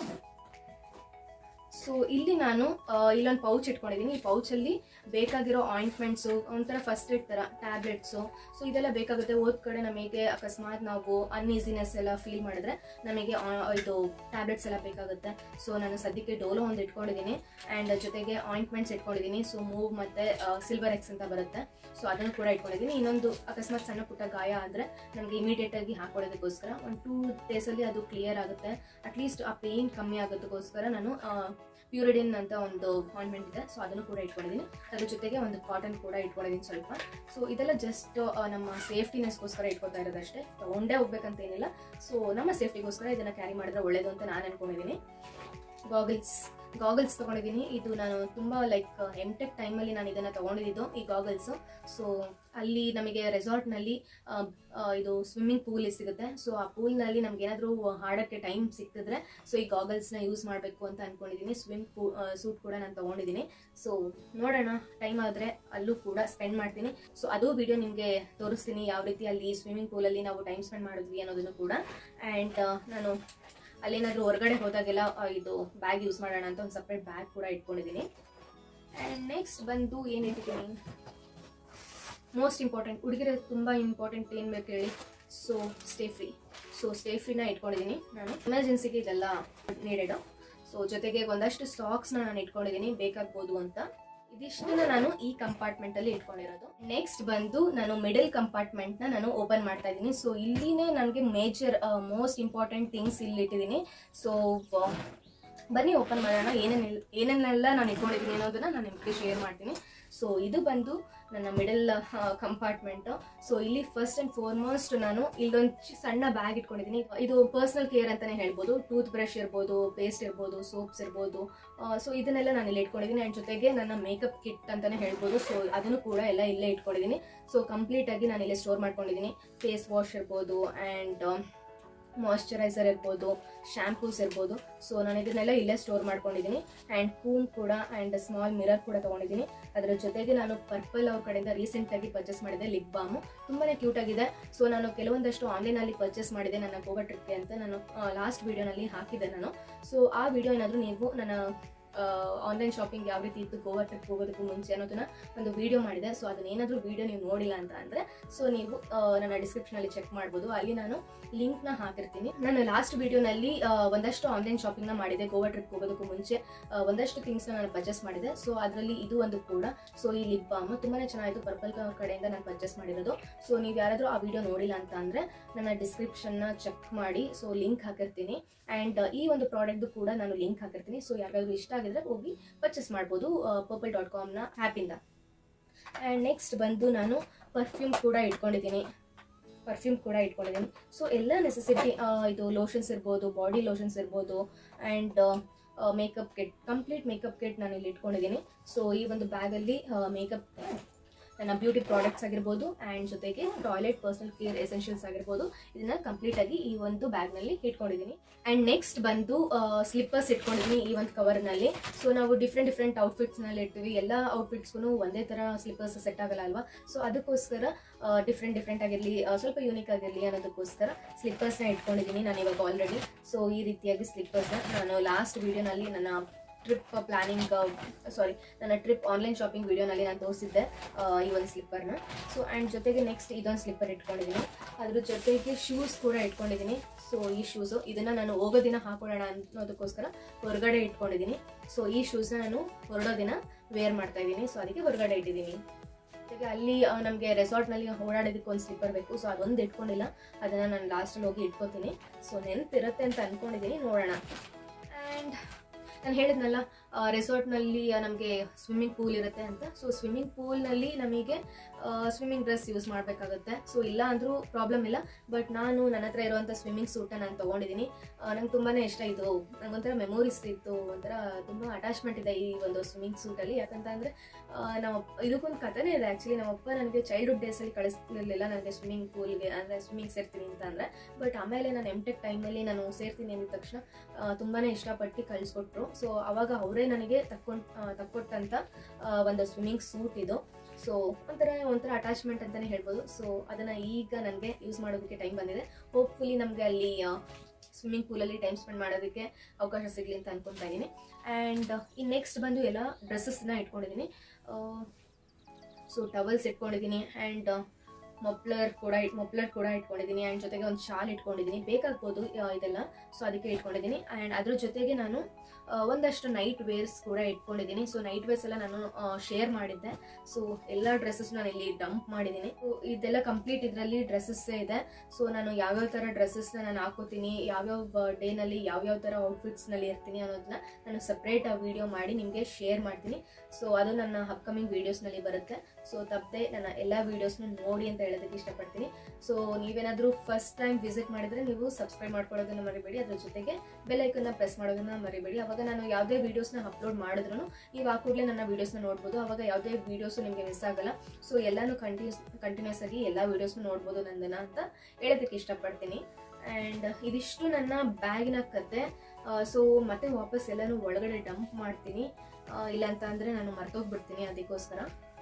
ಸೊ ಇಲ್ಲಿ ನಾನು ಆ, ಇಲ್ಲೊಂದು ಪೌಚ್ ಇಟ್ಕೊಂಡಿದ್ದೀನಿ ಈ ಪೌಚಲ್ಲಿ ಬೇಕಾಗಿರೋ ಆಯಿಂಟ್ಮೆಂಟ್ಸು ಒಂಥರ ಫಸ್ಟ್ ಏಡ್ ಥರ ಟ್ಯಾಬ್ಲೆಟ್ಸು ಸೊ ಇದೆಲ್ಲ ಬೇಕಾಗುತ್ತೆ ಓದ್ ಕಡೆ ನಮಗೆ ಅಕಸ್ಮಾತ್ ನಾವು ಅನ್ಈಸಿನೆಸ್ ಎಲ್ಲ ಫೀಲ್ ಮಾಡಿದ್ರೆ ನಮಗೆ ಆ- ಇದು ಟ್ಯಾಬ್ಲೆಟ್ಸ್ ಎಲ್ಲ ಬೇಕಾಗುತ್ತೆ ಸೊ ನಾನು ಸದ್ಯಕ್ಕೆ ಡೋಲೋ ಒಂದು ಇಟ್ಕೊಂಡಿದ್ದೀನಿ ಆ್ಯಂಡ್ ಜೊತೆಗೆ ಆಯಿಂಟ್ಮೆಂಟ್ಸ್ ಇಟ್ಕೊಂಡಿದ್ದೀನಿ ಸೊ ಮೂವ್ ಮತ್ತು ಸಿಲ್ವರ್ ಎಕ್ಸ್ ಅಂತ ಬರುತ್ತೆ ಸೊ ಅದನ್ನು ಕೂಡ ಇಟ್ಕೊಂಡಿದ್ದೀನಿ ಇನ್ನೊಂದು ಅಕಸ್ಮಾತ್ ಸಣ್ಣ ಪುಟ್ಟ ಗಾಯ ಆದರೆ ನನಗೆ ಇಮಿಡಿಯೇಟಾಗಿ ಹಾಕೊಳ್ಳೋದಕ್ಕೋಸ್ಕರ ಒಂದು ಟೂ ಡೇಸಲ್ಲಿ ಅದು ಕ್ಲಿಯರ್ ಆಗುತ್ತೆ ಅಟ್ಲೀಸ್ಟ್ ಆ ಪೇಯ್ನ್ ಕಮ್ಮಿ ಆಗೋದಕ್ಕೋಸ್ಕರ ನಾನು ಪ್ಯೂರಿಡಿನ್ ಅಂತ ಒಂದು ಆಯಿಂಟ್ಮೆಂಟ್ ಇದೆ ಸೊ ಅದನ್ನು ಕೂಡ ಇಟ್ಕೊಂಡಿದ್ದೀನಿ ಅದ್ರ ಜೊತೆಗೆ ಒಂದು ಕಾಟನ್ ಕೂಡ ಇಟ್ಕೊಂಡಿದ್ದೀನಿ ಸ್ವಲ್ಪ ಸೊ ಇದೆಲ್ಲ ಜಸ್ಟ್ ನಮ್ಮ ಸೇಫ್ಟಿನೆಸ್ಗೋಸ್ಕರ ಇಟ್ಕೊತಾ ಇರೋದಷ್ಟೇ ತೊಗೊಂಡೇ ಹೋಗ್ಬೇಕಂತ ಏನಿಲ್ಲ ಸೊ ನಮ್ಮ ಸೇಫ್ಟಿಗೋಸ್ಕರ ಇದನ್ನು ಕ್ಯಾರಿ ಮಾಡಿದ್ರೆ ಒಳ್ಳೇದು ಅಂತ ನಾನು ಅನ್ಕೊಂಡಿದ್ದೀನಿ ಗಾಗಲ್ಸ್ ಗಾಗಲ್ಸ್ ತೊಗೊಂಡಿದ್ದೀನಿ ಇದು ನಾನು ತುಂಬ ಲೈಕ್ ಎಂಟೆಕ್ ಟೈಮಲ್ಲಿ ನಾನು ಇದನ್ನು ತೊಗೊಂಡಿದ್ದು ಈ ಗಾಗಲ್ಸು ಸೊ ಅಲ್ಲಿ ನಮಗೆ ರೆಸಾರ್ಟ್ನಲ್ಲಿ ಇದು ಸ್ವಿಮ್ಮಿಂಗ್ ಪೂಲ್ ಸಿಗುತ್ತೆ ಸೊ ಆ ಪೂಲ್ನಲ್ಲಿ ನಮ್ಗೆ ಏನಾದರೂ ಆಡೋಕ್ಕೆ ಟೈಮ್ ಸಿಕ್ಕಿದ್ರೆ ಸೊ ಈ ಗಾಗಲ್ಸ್ನ ಯೂಸ್ ಮಾಡಬೇಕು ಅಂತ ಅಂದ್ಕೊಂಡಿದ್ದೀನಿ ಸ್ವಿಮ್ ಪೂ ಸೂಟ್ ಕೂಡ ನಾನು ತೊಗೊಂಡಿದ್ದೀನಿ ಸೊ ನೋಡೋಣ ಟೈಮ್ ಆದರೆ ಅಲ್ಲೂ ಕೂಡ ಸ್ಪೆಂಡ್ ಮಾಡ್ತೀನಿ ಸೊ ಅದು ವಿಡಿಯೋ ನಿಮಗೆ ತೋರಿಸ್ತೀನಿ ಯಾವ ರೀತಿ ಅಲ್ಲಿ ಸ್ವಿಮ್ಮಿಂಗ್ ಪೂಲಲ್ಲಿ ನಾವು ಟೈಮ್ ಸ್ಪೆಂಡ್ ಮಾಡಿದ್ವಿ ಅನ್ನೋದನ್ನು ಕೂಡ ಆ್ಯಂಡ್ ನಾನು ಅಲ್ಲೇನಾದರೂ ಹೊರಗಡೆ ಹೋದಾಗೆಲ್ಲ ಆ, ಇದು ಬ್ಯಾಗ್ ಯೂಸ್ ಮಾಡೋಣ ಅಂತ ಒಂದು ಸಪ್ರೇಟ್ ಬ್ಯಾಗ್ ಕೂಡ ಇಟ್ಕೊಂಡಿದ್ದೀನಿ ಆ್ಯಂಡ್ ನೆಕ್ಸ್ಟ್ ಬಂದು ಏನು ಇಟ್ಟಿದ್ದೀನಿ ಮೋಸ್ಟ್ ಇಂಪಾರ್ಟೆಂಟ್ ಹುಡುಗಿರ ತುಂಬ ಇಂಪಾರ್ಟೆಂಟ್ ಏನು ಬೇಕು ಹೇಳಿ ಸೊ ಸ್ಟೇ ಫ್ರೀ ಸೊ ಸ್ಟೇ ಫ್ರೀನ ಇಟ್ಕೊಂಡಿದ್ದೀನಿ ನಾನು ಎಮರ್ಜೆನ್ಸಿಗೆ ಇದೆಲ್ಲ ನೀಡೆಡು ಸೊ ಜೊತೆಗೆ ಒಂದಷ್ಟು ಸ್ಟಾಕ್ಸ್ನ ನಾನು ಇಟ್ಕೊಂಡಿದ್ದೀನಿ ಬೇಕಾಗ್ಬೋದು ಅಂತ ಇದಿಷ್ಟನ್ನ ನಾನು ಈ ಕಂಪಾರ್ಟ್ಮೆಂಟ್ ಅಲ್ಲಿ ಇಟ್ಕೊಂಡಿರೋದು ನೆಕ್ಸ್ಟ್ ಬಂದು ನಾನು ಮಿಡಲ್ ಕಂಪಾರ್ಟ್ಮೆಂಟ್ ನ ನಾನು ಓಪನ್ ಮಾಡ್ತಾ ಇದ್ದೀನಿ ಸೊ ಇಲ್ಲಿನೇ ನನಗೆ ಮೇಜರ್ ಮೋಸ್ಟ್ ಇಂಪಾರ್ಟೆಂಟ್ ಥಿಂಗ್ಸ್ ಇಲ್ಲಿ ಇಟ್ಟಿದ್ದೀನಿ ಸೊ ಬನ್ನಿ ಓಪನ್ ಮಾಡೋಣ ಏನೇನು ಏನೇನೆಲ್ಲ ನಾನು ಇಟ್ಕೊಂಡಿದ್ದೀನಿ ಅನ್ನೋದನ್ನ ನಾನು ನಿಮಗೆ ಶೇರ್ ಮಾಡ್ತೀನಿ ಸೊ ಇದು ಬಂದು ನನ್ನ ಮಿಡಲ್ ಕಂಪಾರ್ಟ್ಮೆಂಟ್ ಸೊ ಇಲ್ಲಿ ಫಸ್ಟ್ ಅಂಡ್ ಫಾರ್ಮೋಸ್ಟ್ ನಾನು ಇಲ್ಲೊಂದು ಚಿ- ಸಣ್ಣ ಬ್ಯಾಗ್ ಇಟ್ಕೊಂಡಿದ್ದೀನಿ ಇದು ಪರ್ಸನಲ್ ಕೇರ್ ಅಂತಾನೆ ಹೇಳ್ಬೋದು ಟೂತ್ ಬ್ರಷ್ ಇರ್ಬೋದು ಪೇಸ್ಟ್ ಇರ್ಬೋದು ಸೋಪ್ಸ್ ಇರ್ಬೋದು ಸೊ ಇದನ್ನೆಲ್ಲ ನಾನು ಇಲ್ಲಿ ಇಟ್ಕೊಂಡಿದ್ದೀನಿ ಆ್ಯಂಡ್ ಜೊತೆಗೆ ನನ್ನ ಮೇಕಪ್ ಕಿಟ್ ಅಂತಾನೆ ಹೇಳ್ಬೋದು ಸೊ ಅದನ್ನು ಕೂಡ ಎಲ್ಲ ಇಲ್ಲೇ ಇಟ್ಕೊಂಡಿದ್ದೀನಿ ಸೊ ಕಂಪ್ಲೀಟ್ ಆಗಿ ನಾನು ಇಲ್ಲೇ ಸ್ಟೋರ್ ಮಾಡ್ಕೊಂಡಿದ್ದೀನಿ ಫೇಸ್ ವಾಶ್ ಇರ್ಬೋದು ಆ್ಯಂಡ್ ಮಾಯಶ್ಚರೈಸರ್ ಇರ್ಬೋದು ಶ್ಯಾಂಪೂಸ್ ಇರ್ಬೋದು ಸೊ ನಾನು ಇದನ್ನೆಲ್ಲ ಇಲ್ಲೇ ಸ್ಟೋರ್ ಮಾಡ್ಕೊಂಡಿದ್ದೀನಿ ಆ್ಯಂಡ್ ಕೂಮ್ ಕೂಡ ಆ್ಯಂಡ್ ಸ್ಮಾಲ್ ಮಿರರ್ ಕೂಡ ತೊಗೊಂಡಿದ್ದೀನಿ ಅದರ ಜೊತೆಗೆ ನಾನು ಪರ್ಪಲ್ ಅವ್ರ ಕಡೆಯಿಂದ ರೀಸೆಂಟಾಗಿ ಪರ್ಚೇಸ್ ಮಾಡಿದೆ ಲಿಪ್ ಬಾಮು ತುಂಬಾ ಕ್ಯೂಟ್ ಆಗಿದೆ ಸೊ ನಾನು ಕೆಲವೊಂದಷ್ಟು ಆನ್ಲೈನಲ್ಲಿ ಪರ್ಚೇಸ್ ಮಾಡಿದೆ ನನ್ನ ಗೋವಾ ಟ್ರಿಪ್ಗೆ ಅಂತ ನಾನು ಲಾಸ್ಟ್ ವೀಡಿಯೋನಲ್ಲಿ ಹಾಕಿದ್ದೆ ನಾನು ಸೊ ಆ ವಿಡಿಯೋ ಏನಾದರೂ ನೀವು ನನ್ನ ಆನ್ಲೈನ್ ಶಾಪಿಂಗ್ ಯಾವ ರೀತಿ ಇತ್ತು ಗೋವಾ ಟ್ರಿಪ್ ಹೋಗೋದಕ್ಕೂ ಮುಂಚೆ ಅನ್ನೋದನ್ನ ಒಂದು ವಿಡಿಯೋ ಮಾಡಿದೆ ಸೊ ಅದನ್ನ ಏನಾದರೂ ವಿಡಿಯೋ ನೀವು ನೋಡಿಲ್ಲ ಅಂತ ಅಂದರೆ ಸೊ ನೀವು ಆ, ನನ್ನ ಡಿಸ್ಕ್ರಿಪ್ಷನಲ್ಲಿ ಚೆಕ್ ಮಾಡ್ಬೋದು ಅಲ್ಲಿ ನಾನು ಲಿಂಕ್ನ ಹಾಕಿರ್ತೀನಿ ನಾನು ಲಾಸ್ಟ್ ವಿಡಿಯೋನಲ್ಲಿ ಒಂದಷ್ಟು ಆನ್ಲೈನ್ ಶಾಪಿಂಗ್ನ ಮಾಡಿದೆ ಗೋವಾ ಟ್ರಿಪ್ ಹೋಗೋದಕ್ಕೂ ಮುಂಚೆ ಆ, ಒಂದಷ್ಟು ಥಿಂಗ್ಸ್ನ ನಾನು ಪರ್ಚೇಸ್ ಮಾಡಿದೆ ಸೊ ಅದರಲ್ಲಿ ಇದು ಒಂದು ಕೂಡ ಸೊ ಈ ಲಿಪ್ ಬಾಮ್ ತುಂಬಾ ಚೆನ್ನಾಗಿತ್ತು ಪರ್ಪಲ್ ಕಡೆಯಿಂದ ನಾನು ಪರ್ಚೇಸ್ ಮಾಡಿರೋದು ಸೊ ನೀವು ಯಾರಾದರೂ ಆ ವಿಡಿಯೋ ನೋಡಿಲ್ಲ ಅಂತ ಅಂದರೆ ನನ್ನ ಡಿಸ್ಕ್ರಿಪ್ಷನ್ನ ಚೆಕ್ ಮಾಡಿ ಸೊ ಲಿಂಕ್ ಹಾಕಿರ್ತೀನಿ ಆ್ಯಂಡ್ ಈ ಒಂದು ಪ್ರಾಡಕ್ಟ್ದು ಕೂಡ ನಾನು ಲಿಂಕ್ ಹಾಕಿರ್ತೀನಿ ಸೊ ಯಾರಿಗಾದ್ರೂ ಇಷ್ಟ ಆಗಿದ್ರೆ ಹೋಗಿ ಪರ್ಚೇಸ್ ಮಾಡ್ಬೋದು ಪರ್ಪಲ್ ಡಾಟ್ ಕಾಮ್ನ ಆ್ಯಪಿಂದ ಆ್ಯಂಡ್ ನೆಕ್ಸ್ಟ್ ಬಂದು ನಾನು ಪರ್ಫ್ಯೂಮ್ ಕೂಡ ಇಟ್ಕೊಂಡಿದ್ದೀನಿ ಪರ್ಫ್ಯೂಮ್ ಕೂಡ ಇಟ್ಕೊಂಡಿದ್ದೀನಿ ಸೊ ಎಲ್ಲ ನೆಸೆಸಿಟಿ ಇದು ಲೋಷನ್ಸ್ ಇರ್ಬೋದು ಬಾಡಿ ಲೋಷನ್ಸ್ ಇರ್ಬೋದು and makeup kit complete makeup kit ನಾನು ಇಲ್ಲಿ ಇಟ್ಕೊಂಡಿದ್ದೀನಿ ಸೊ ಈ ಒಂದು ಬ್ಯಾಗಲ್ಲಿ ಮೇಕಪ್ ನನ್ನ ಬ್ಯೂಟಿ ಪ್ರಾಡಕ್ಟ್ಸ್ ಆಗಿರ್ಬೋದು ಆ್ಯಂಡ್ ಜೊತೆಗೆ ಟಾಯ್ಲೆಟ್ ಪರ್ಸನಲ್ ಕೇರ್ ಎಸೆನ್ಷಿಯಲ್ಸ್ ಆಗಿರ್ಬೋದು ಇದನ್ನ ಕಂಪ್ಲೀಟ್ ಆಗಿ ಈ ಒಂದು ಬ್ಯಾಗ್ನಲ್ಲಿ ಇಟ್ಕೊಂಡಿದ್ದೀನಿ ಆ್ಯಂಡ್ ನೆಕ್ಸ್ಟ್ ಬಂದು ಸ್ಲಿಪ್ಪರ್ಸ್ ಇಟ್ಕೊಂಡಿದ್ದೀನಿ ಈ ಒಂದು ಕವರ್ನಲ್ಲಿ ಸೊ ನಾವು ಡಿಫ್ರೆಂಟ್ ಡಿಫ್ರೆಂಟ್ ಔಟ್ಫಿಟ್ಸ್ನಲ್ಲಿ ಇರ್ತೀವಿ ಎಲ್ಲ ಔಟ್ಫಿಟ್ಸ್ಗೂ ಒಂದೇ ಥರ ಸ್ಲಿಪ್ಪರ್ಸ್ ಸೆಟ್ ಆಗಲ್ಲ ಅಲ್ವಾ ಸೊ ಅದಕ್ಕೋಸ್ಕರ ಡಿಫ್ರೆಂಟ್ ಡಿಫ್ರೆಂಟ್ ಆಗಿರಲಿ ಸ್ವಲ್ಪ ಯೂನಿಕ್ ಆಗಿರಲಿ ಅನ್ನೋದಕ್ಕೋಸ್ಕರ ಸ್ಲಿಪ್ಪರ್ಸ್ನ ಇಟ್ಕೊಂಡಿದ್ದೀನಿ ನಾನು ಇವಾಗ ಆಲ್ರೆಡಿ ಸೊ ಈ ರೀತಿಯಾಗಿ ಸ್ಲಿಪ್ಪರ್ಸ್ನ ನಾನು ಲಾಸ್ಟ್ ವಿಡಿಯೋನಲ್ಲಿ ನನ್ನ ಟ್ರಿಪ್ ಪ್ಲಾನಿಂಗ್ ಸಾರಿ ನನ್ನ ಟ್ರಿಪ್ ಆನ್ಲೈನ್ ಶಾಪಿಂಗ್ ವಿಡಿಯೋನಲ್ಲಿ ನಾನು ತೋರಿಸಿದ್ದೆ ಆ, ಈ ಒಂದು ಸ್ಲಿಪ್ಪರ್ನ ಸೊ ಆ್ಯಂಡ್ ಜೊತೆಗೆ ನೆಕ್ಸ್ಟ್ ಇದೊಂದು ಸ್ಲಿಪ್ಪರ್ ಇಟ್ಕೊಂಡಿದ್ದೀನಿ ಅದ್ರ ಜೊತೆಗೆ ಶೂಸ್ ಕೂಡ ಇಟ್ಕೊಂಡಿದ್ದೀನಿ ಸೊ ಈ ಶೂಸು ಇದನ್ನು ನಾನು ಹೋಗೋ ದಿನ ಹಾಕೊಳ್ಳೋಣ ಅನ್ನೋದಕ್ಕೋಸ್ಕರ ಹೊರಗಡೆ ಇಟ್ಕೊಂಡಿದ್ದೀನಿ ಸೊ ಈ ಶೂಸ್ನ ನಾನು ಹೊರಡೋ ದಿನ ವೇರ್ ಮಾಡ್ತಾ ಇದ್ದೀನಿ ಸೊ ಅದಕ್ಕೆ ಹೊರಗಡೆ ಇಟ್ಟಿದ್ದೀನಿ ಜೊತೆಗೆ ಅಲ್ಲಿ ನಮಗೆ ರೆಸಾರ್ಟ್ನಲ್ಲಿ ಓಡಾಡೋದಕ್ಕೆ ಒಂದು ಸ್ಲಿಪ್ಪರ್ ಬೇಕು ಸೊ ಅದೊಂದು ಇಟ್ಕೊಂಡಿಲ್ಲ ಅದನ್ನು ನಾನು ಲಾಸ್ಟಲ್ಲಿ ಹೋಗಿ ಇಟ್ಕೋತೀನಿ ಸೊ ನೆನಪಿರುತ್ತೆ ಅಂತ ಅಂದ್ಕೊಂಡಿದ್ದೀನಿ ನೋಡೋಣ ಆ್ಯಂಡ್ ನಾನು ಹೇಳಿದ್ನಲ್ಲ ರೆಸಾರ್ಟ್ನಲ್ಲಿ ನಮಗೆ ಸ್ವಿಮ್ಮಿಂಗ್ ಪೂಲ್ ಇರುತ್ತೆ ಅಂತ ಸೊ ಸ್ವಿಮ್ಮಿಂಗ್ ಪೂಲ್ನಲ್ಲಿ ನಮಗೆ ಸ್ವಿಮ್ಮಿಂಗ್ ಡ್ರೆಸ್ ಯೂಸ್ ಮಾಡಬೇಕಾಗುತ್ತೆ ಸೊ ಇಲ್ಲ ಅಂದರೂ ಪ್ರಾಬ್ಲಮ್ ಇಲ್ಲ ಬಟ್ ನಾನು ನನ್ನ ಹತ್ರ ಇರುವಂಥ ಸ್ವಿಮ್ಮಿಂಗ್ ಸೂಟನ್ನ ನಾನು ತೊಗೊಂಡಿದ್ದೀನಿ ನಂಗೆ ತುಂಬಾ ಇಷ್ಟ ಇದು ನಂಗೊಂಥರ ಮೆಮೊರೀಸ್ ಇತ್ತು ಒಂಥರ ತುಂಬ ಅಟ್ಯಾಚ್ಮೆಂಟ್ ಇದೆ ಈ ಒಂದು ಸ್ವಿಮ್ಮಿಂಗ್ ಸೂಟಲ್ಲಿ ಯಾಕಂತ ಅಂದರೆ ನಾವು ಇದಕ್ಕೊಂದು ಕಥೆನೇ ಇದೆ ಆ್ಯಕ್ಚುಲಿ ನಮ್ಮಪ್ಪ ನನಗೆ ಚೈಲ್ಡ್ಹುಡ್ ಡೇಸಲ್ಲಿ ಕಳಿಸ್ತಿರ್ಲಿಲ್ಲ ನನಗೆ ಸ್ವಿಮ್ಮಿಂಗ್ ಪೂಲ್ಗೆ ಅಂದರೆ ಸ್ವಿಮ್ಮಿಂಗ್ ಸೇರ್ತೀನಿ ಅಂತ ಅಂದರೆ ಬಟ್ ಆಮೇಲೆ ನಾನು ಎಮ್ ಟೆಕ್ ಟೈಮಲ್ಲಿ ನಾನು ಸೇರ್ತೀನಿ ಅಂದ ತಕ್ಷಣ ತುಂಬಾ ಇಷ್ಟಪಟ್ಟು ಕಳಿಸ್ಕೊಟ್ರು ಸೊ ಅವಾಗ ಅವರೇ ನನಗೆ ತಕ್ಕೊಂಡು ತಕ್ಕೊಟ್ಟಂಥ ಆ, ಒಂದು ಸ್ವಿಮ್ಮಿಂಗ್ ಸೂಟ್ ಇದು ಸೊ ಒಂಥರ ಒಂಥರ ಅಟ್ಯಾಚ್ಮೆಂಟ್ ಅಂತಲೇ ಹೇಳ್ಬೋದು ಸೊ ಅದನ್ನು ಈಗ ನನಗೆ ಯೂಸ್ ಮಾಡೋದಕ್ಕೆ ಟೈಮ್ ಬಂದಿದೆ ಹೋಪ್ಫುಲಿ ನಮಗೆ ಅಲ್ಲಿ ಸ್ವಿಮ್ಮಿಂಗ್ ಪೂಲಲ್ಲಿ ಟೈಮ್ ಸ್ಪೆಂಡ್ ಮಾಡೋದಕ್ಕೆ ಅವಕಾಶ ಸಿಗಲಿ ಅಂತ ಅನ್ಕೊತಾ ಇದ್ದೀನಿ ಆ್ಯಂಡ್ ಈ ನೆಕ್ಸ್ಟ್ ಬಂದು ಎಲ್ಲ ಡ್ರೆಸ್ಸಸ್ನ ಇಟ್ಕೊಂಡಿದ್ದೀನಿ ಸೊ ಟವಲ್ಸ್ ಇಟ್ಕೊಂಡಿದ್ದೀನಿ ಆ್ಯಂಡ್ ಮೊಪ್ಲರ್ ಕೂಡ ಇಟ್ ಮೊಪ್ಲರ್ ಕೂಡ ಇಟ್ಕೊಂಡಿದ್ದೀನಿ ಆ್ಯಂಡ್ ಜೊತೆಗೆ ಒಂದು ಶಾಲ್ ಇಟ್ಕೊಂಡಿದ್ದೀನಿ ಬೇಕಾಗ್ಬೋದು ಆ, ಇದೆಲ್ಲ ಸೊ ಅದಕ್ಕೆ ಇಟ್ಕೊಂಡಿದ್ದೀನಿ ಆ್ಯಂಡ್ ಅದ್ರ ಜೊತೆಗೆ ನಾನು ಆ, ಒಂದಷ್ಟು ನೈಟ್ ವೇರ್ಸ್ ಕೂಡ ಇಟ್ಕೊಂಡಿದ್ದೀನಿ ಸೊ ನೈಟ್ ವೇರ್ಸ್ ಎಲ್ಲ ನಾನು ಶೇರ್ ಮಾಡಿದ್ದೆ ಸೊ ಎಲ್ಲ ಡ್ರೆಸ್ಸಸ್ ನಾನು ಇಲ್ಲಿ ಡಂಪ್ ಮಾಡಿದ್ದೀನಿ ಸೊ ಇದೆಲ್ಲ ಕಂಪ್ಲೀಟ್ ಇದರಲ್ಲಿ ಡ್ರೆಸ್ಸಸ್ಸೇ ಇದೆ ಸೊ ನಾನು ಯಾವ್ಯಾವ ಥರ ಡ್ರೆಸ್ಸಸ್ನ ನಾನು ಹಾಕೋತೀನಿ ಯಾವ್ಯಾವ ಡೇನಲ್ಲಿ ಯಾವ್ಯಾವ ಥರ ಔಟ್ಫಿಟ್ಸ್ನಲ್ಲಿ ಇರ್ತೀನಿ ಅನ್ನೋದನ್ನ ನಾನು ಸಪ್ರೇಟ್ ವಿಡಿಯೋ ಮಾಡಿ ನಿಮಗೆ ಶೇರ್ ಮಾಡ್ತೀನಿ ಸೊ ಅದು ನನ್ನ ಅಪ್ಕಮಿಂಗ್ ವೀಡಿಯೋಸ್ನಲ್ಲಿ ಬರುತ್ತೆ ಸೊ ತಪ್ಪದೆ ನನ್ನ ಎಲ್ಲ ವೀಡಿಯೋಸ್ನ ನೋಡಿ ಅಂತ ಹೇಳೋದಕ್ಕೆ ಇಷ್ಟಪಡ್ತೀನಿ ಸೊ ನೀವೇನಾದರೂ ಫಸ್ಟ್ ಟೈಮ್ ವಿಸಿಟ್ ಮಾಡಿದರೆ ನೀವು ಸಬ್ಸ್ಕ್ರೈಬ್ ಮಾಡ್ಕೊಳ್ಳೋದನ್ನ ಮರಿಬೇಡಿ ಅದ್ರ ಜೊತೆಗೆ ಬೆಲ್ ಐಕನ್ನ ಪ್ರೆಸ್ ಮಾಡೋದನ್ನ ಮರಿಬೇಡಿ ಅವಾಗ ನಾನು ಯಾವುದೇ ವೀಡಿಯೋಸ್ನ ಅಪ್ಲೋಡ್ ಮಾಡಿದ್ರು ನೀವು ಆ ಕೂಡಲೇ ನನ್ನ ವೀಡಿಯೋಸ್ನ ನೋಡ್ಬೋದು ಅವಾಗ ಯಾವುದೇ ವೀಡಿಯೋಸು ನಿಮಗೆ ಮಿಸ್ ಆಗಲ್ಲ ಸೊ ಎಲ್ಲನೂ ಕಂಟಿನ್ಯೂಸ್ ಕಂಟಿನ್ಯೂಸ್ ಆಗಿ ಎಲ್ಲ ವೀಡಿಯೋಸ್ನ ನೋಡ್ಬೋದು ನಂದನ ಅಂತ ಹೇಳೋದಕ್ಕೆ ಇಷ್ಟಪಡ್ತೀನಿ ಆ್ಯಂಡ್ ಇದಿಷ್ಟು ನನ್ನ ಬ್ಯಾಗಿನ ಕತೆ ಸೊ ಮತ್ತೆ ವಾಪಸ್ ಎಲ್ಲನೂ ಒಳಗಡೆ ಡಂಪ್ ಮಾಡ್ತೀನಿ ಆ, ಇಲ್ಲ ಅಂತ ಅಂದರೆ ನಾನು ಮರ್ತೋಗ್ಬಿಡ್ತೀನಿ ಅದಕ್ಕೋಸ್ಕರ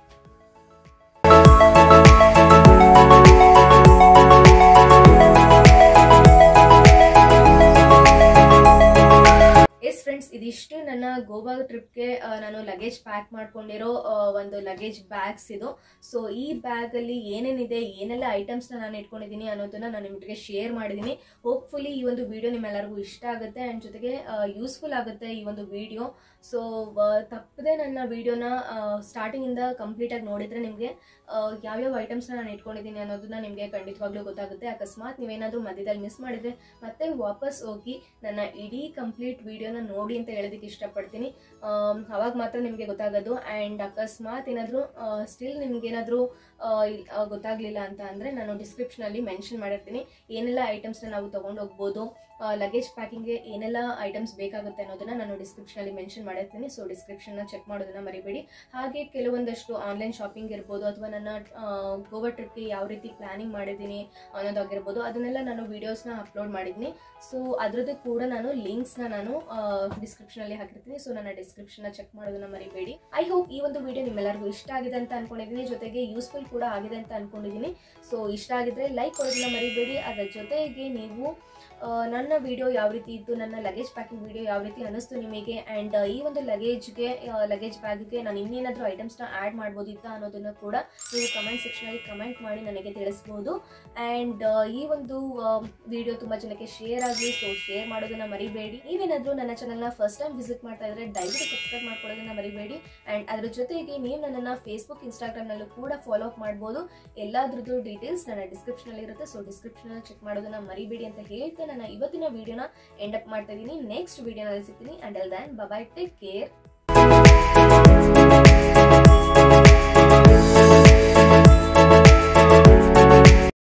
ಎಸ್ ಫ್ರೆಂಡ್ಸ್ ಇದಿಷ್ಟು ನನ್ನ ಗೋವಾ ಟ್ರಿಪ್ಗೆ ನಾನು ಲಗೇಜ್ ಪ್ಯಾಕ್ ಮಾಡ್ಕೊಂಡಿರೋ ಆ, ಒಂದು ಲಗೇಜ್ ಬ್ಯಾಗ್ಸ್ ಇದು ಸೊ ಈ ಬ್ಯಾಗಲ್ಲಿ ಏನೇನಿದೆ ಏನೆಲ್ಲ ಐಟಮ್ಸ್ನ ನಾನು ಇಟ್ಕೊಂಡಿದ್ದೀನಿ ಅನ್ನೋದನ್ನ ನಾನು ನಿಮಗೆ ಶೇರ್ ಮಾಡಿದ್ದೀನಿ ಹೋಪ್ಫುಲಿ ಈ ಒಂದು ವಿಡಿಯೋ ನಿಮ್ಮೆಲ್ಲರಿಗೂ ಇಷ್ಟ ಆಗುತ್ತೆ ಆ್ಯಂಡ್ ಜೊತೆಗೆ ಯೂಸ್ಫುಲ್ ಆಗುತ್ತೆ ಈ ಒಂದು ವಿಡಿಯೋ ಸೊ ತಪ್ಪದೆ ನನ್ನ ವಿಡಿಯೋನ ಸ್ಟಾರ್ಟಿಂಗಿಂದ ಕಂಪ್ಲೀಟಾಗಿ ನೋಡಿದರೆ ನಿಮಗೆ ಯಾವ್ಯಾವ ಐಟಮ್ಸ್ನ ನಾನು ಇಟ್ಕೊಂಡಿದ್ದೀನಿ ಅನ್ನೋದನ್ನ ನಿಮಗೆ ಖಂಡಿತವಾಗ್ಲೂ ಗೊತ್ತಾಗುತ್ತೆ ಅಕಸ್ಮಾತ್ ನೀವೇನಾದರೂ ಮಧ್ಯದಲ್ಲಿ ಮಿಸ್ ಮಾಡಿದರೆ ಮತ್ತೆ ವಾಪಸ್ ಹೋಗಿ ನನ್ನ ಇಡೀ ಕಂಪ್ಲೀಟ್ ವಿಡಿಯೋನ ನೋಡಿ ಅಂತ ಹೇಳೋದಕ್ಕೆ ಇಷ್ಟಪಡ್ತೀನಿ ಆಮ್, ಅವಾಗ ಮಾತ್ರ ನಿಮಗೆ ಗೊತ್ತಾಗೋದು ಆ್ಯಂಡ್ ಅಕಸ್ಮಾತ್ ಏನಾದರೂ ಸ್ಟಿಲ್ ನಿಮ್ಗೇನಾದರೂ ಗೊತ್ತಾಗಲಿಲ್ಲ ಅಂತ ಅಂದರೆ ನಾನು ಡಿಸ್ಕ್ರಿಪ್ಷನಲ್ಲಿ ಮೆನ್ಷನ್ ಮಾಡಿರ್ತೀನಿ ಏನೆಲ್ಲ ಐಟಮ್ಸ್ನ ನಾವು ತೊಗೊಂಡು ಹೋಗ್ಬೋದು ಲಗೇಜ್ ಪ್ಯಾಕಿಂಗ್ಗೆ ಏನೆಲ್ಲ ಐಟಮ್ಸ್ ಬೇಕಾಗುತ್ತೆ ಅನ್ನೋದನ್ನ ನಾನು ಡಿಸ್ಕ್ರಿಪ್ಷನಲ್ಲಿ ಮೆನ್ಷನ್ ಮಾಡಿರ್ತೀನಿ ಸೊ ಡಿಸ್ಕ್ರಿಪ್ಷನ್ನ ಚೆಕ್ ಮಾಡೋದನ್ನ ಮರಿಬೇಡಿ ಹಾಗೆ ಕೆಲವೊಂದಷ್ಟು ಆನ್ಲೈನ್ ಶಾಪಿಂಗ್ ಇರ್ಬೋದು ಅಥವಾ ನನ್ನ ಆ, ಗೋವಾ ಟ್ರಿಪ್ಗೆ ಯಾವ ರೀತಿ ಪ್ಲಾನಿಂಗ್ ಮಾಡಿದ್ದೀನಿ ಅನ್ನೋದಾಗಿರ್ಬೋದು ಅದನ್ನೆಲ್ಲ ನಾನು ವೀಡಿಯೋಸ್ನ ಅಪ್ಲೋಡ್ ಮಾಡಿದ್ದೀನಿ ಸೊ ಅದರದ್ದು ಕೂಡ ನಾನು ಲಿಂಕ್ಸ್ನ ನಾನು ಡಿಸ್ಕ್ರಿಪ್ಷನಲ್ಲಿ ಹಾಕಿರ್ತೀನಿ ಸೊ ನನ್ನ ಡಿಸ್ಕ್ರಿಪ್ಷನ್ನ ಚೆಕ್ ಮಾಡೋದನ್ನ ಮರಿಬೇಡಿ ಐ ಹೋಪ್ ಈ ಒಂದು ವಿಡಿಯೋ ನಿಮ್ಮೆಲ್ಲರಿಗೂ ಇಷ್ಟ ಆಗಿದೆ ಅಂತ ಅನ್ಕೊಂಡಿದ್ದೀನಿ ಜೊತೆಗೆ ಯೂಸ್ಫುಲ್ ಕೂಡ ಆಗಿದೆ ಅಂತ ಅನ್ಕೊಂಡಿದ್ದೀನಿ ಸೊ ಇಷ್ಟ ಆಗಿದ್ರೆ ಲೈಕ್ ಕೊಡೋದನ್ನ ಮರಿಬೇಡಿ ಅದರ ಜೊತೆಗೆ ನೀವು ಆ, ನನ್ನ ವಿಡಿಯೋ ಯಾವ ರೀತಿ ಇತ್ತು ನನ್ನ ಲಗೇಜ್ ಪ್ಯಾಕಿಂಗ್ ವಿಡಿಯೋ ಯಾವ ರೀತಿ ಅನಿಸ್ತು ನಿಮಗೆ ಆ್ಯಂಡ್ ಈ ಒಂದು ಲಗೇಜ್ಗೆ ಲಗೇಜ್ ಬ್ಯಾಗ್ಗೆ ನಾನು ಇನ್ನೇನಾದರೂ ಐಟಮ್ಸ್ನ ಆ್ಯಡ್ ಮಾಡ್ಬೋದಿತ್ತಾ ಅನ್ನೋದನ್ನು ಕೂಡ ನೀವು ಕಮೆಂಟ್ ಸೆಕ್ಷನಲ್ಲಿ ಕಮೆಂಟ್ ಮಾಡಿ ನನಗೆ ತಿಳಿಸ್ಬೋದು ಆ್ಯಂಡ್ ಈ ಒಂದು ವಿಡಿಯೋ ತುಂಬ ಜನಕ್ಕೆ ಶೇರ್ ಆಗಲಿ ಸೊ ಶೇರ್ ಮಾಡೋದನ್ನ ಮರಿಬೇಡಿ ನೀವೇನಾದರೂ ನನ್ನ ಚಾನಲ್ನ ಫಸ್ಟ್ ಟೈಮ್ ವಿಸಿಟ್ ಮಾಡ್ತಾ ಇದ್ರೆ ದಯವಿಟ್ಟು ಸಬ್ಸ್ಕ್ರೈಬ್ ಮಾಡ್ಕೊಳ್ಳೋದನ್ನ ಮರಿಬೇಡಿ ಆ್ಯಂಡ್ ಅದ್ರ ಜೊತೆಗೆ ನೀವು ನನ್ನನ್ನು ಫೇಸ್ಬುಕ್ ಇನ್ಸ್ಟಾಗ್ರಾಮ್ನಲ್ಲೂ ಕೂಡ ಫಾಲೋ ಅಪ್ ಮಾಡ್ಬೋದು ಎಲ್ಲದ್ರದ್ದು ಡೀಟೇಲ್ಸ್ ನನ್ನ ಡಿಸ್ಕ್ರಿಪ್ಷನಲ್ಲಿ ಇರುತ್ತೆ ಸೊ ಡಿಸ್ಕ್ರಿಪ್ಷನಲ್ಲಿ ಚೆಕ್ ಮಾಡೋದನ್ನ ಮರಿಬೇಡಿ ಅಂತ ಹೇಳ್ತಾ ನನ್ನ ಇವತ್ತಿನ ವಿಡಿಯೋನ ಎಂಡ್ ಅಪ್ ಮಾಡ್ತಾ ಇದ್ದೀನಿ ನೆಕ್ಸ್ಟ್ ವಿಡಿಯೋನಲ್ಲಿ ಸಿಗ್ತೀನಿ until then bye bye take care